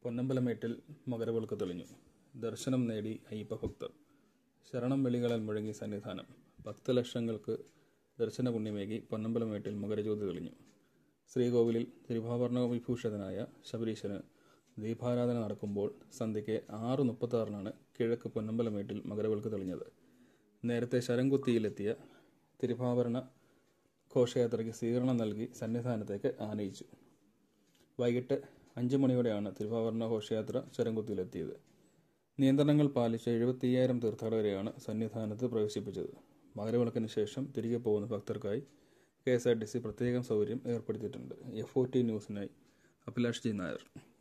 പൊന്നമ്പലമേട്ടിൽ മകരവിളക്ക് തെളിഞ്ഞു ദർശനം നേടി അയ്യപ്പ ഭക്തർ ശരണം വിളികളാൽ മുഴങ്ങി സന്നിധാനം ഭക്ത ലക്ഷങ്ങൾക്ക് ദർശന പുണ്യമേകി പൊന്നമ്പലമേട്ടിൽ മകരജ്യോതി തെളിഞ്ഞു ശ്രീകോവിലിൽ തിരുവാഭരണ വിഭൂഷിതനായ ശബരീശന് ദീപാരാധന നടക്കുമ്പോൾ സന്ധ്യയ്ക്ക് ആറ് മുപ്പത്താറിനാണ് കിഴക്ക് പൊന്നമ്പലമേട്ടിൽ മകരവിളക്ക് തെളിഞ്ഞത് നേരത്തെ ശരംകുത്തിയിലെത്തിയ തിരുവാഭരണ ഘോഷയാത്രയ്ക്ക് സ്വീകരണം നൽകി സന്നിധാനത്തേക്ക് ആനയിച്ചു വൈകിട്ട് അഞ്ച് മണിയോടെയാണ് തിരുവാഭരണ ഘോഷയാത്ര ശരംകുത്തിയിലെത്തിയത് നിയന്ത്രണങ്ങൾ പാലിച്ച് എഴുപത്തിയ്യായിരം തീർത്ഥാടകരെയാണ് സന്നിധാനത്ത് പ്രവേശിപ്പിച്ചത് മകരവിളക്കിന് ശേഷം തിരികെ പോകുന്ന ഭക്തർക്കായി K S R T C പ്രത്യേകം സൗകര്യം ഏർപ്പെടുത്തിയിട്ടുണ്ട് എഫ് ഒ ടി ന്യൂസിനായി അഭിലാഷ് ജി നായർ